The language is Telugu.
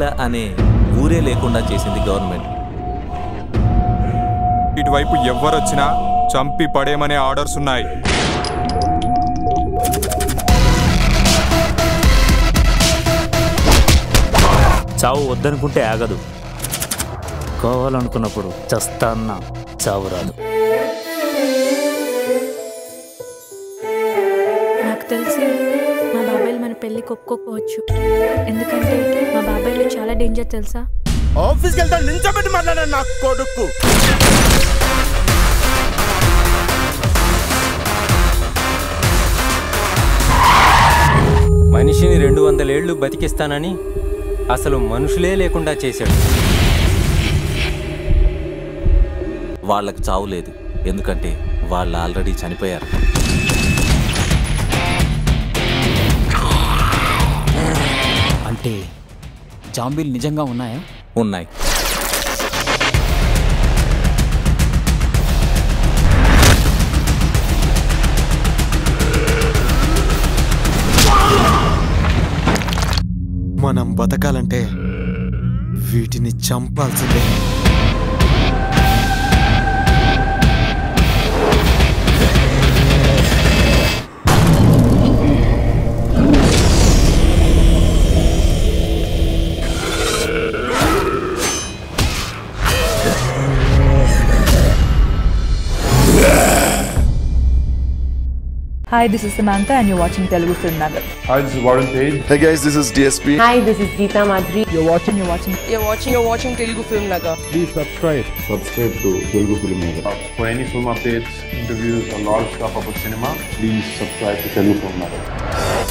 వెన్నెల అనే ఊరే లేకుండా చేసింది గవర్నమెంట్ ఇటువైపు ఎవ్వరొచ్చినా చంపి పడేమనే ఆర్డర్స్ ఉన్నాయి చావు వద్దనుకుంటే ఆగదు కావాలనుకున్నప్పుడు చస్తా అన్న చావు రాదు నాకు తెలిసి మా బాబాయ్లు మన పెళ్ళికి ఒప్పుకోకపోవచ్చు ఎందుకంటే మా బాబాయ్లు చాలా డేంజర్ తెలుసా ఆఫీస్కి వెళ్తాను నించోబెట్టి మాట్లాడాను నా కొడుకు మనిషిని రెండు వందలేళ్లు బతికిస్తానని అసలు మనుషులే లేకుండా చేశాడు వాళ్ళకి చావు లేదు ఎందుకంటే వాళ్ళు ఆల్రెడీ చనిపోయారు అంటే జాంబీలు నిజంగా ఉన్నాయా ఉన్నాయి మనం బతకాలంటే వీటిని చంపాల్సిందే Hi, this is Samantha, and you're watching Telugu Film Nagar. Hi, this is Warren Page. Hey guys, this is DSP. Hi, this is Geeta Madhuri. You're watching, you're watching. You're watching, you're watching Telugu Film Nagar. Please subscribe. Subscribe to Telugu Film Nagar. For any film updates, interviews, or lot of stuff about cinema, please subscribe to Telugu Film Nagar.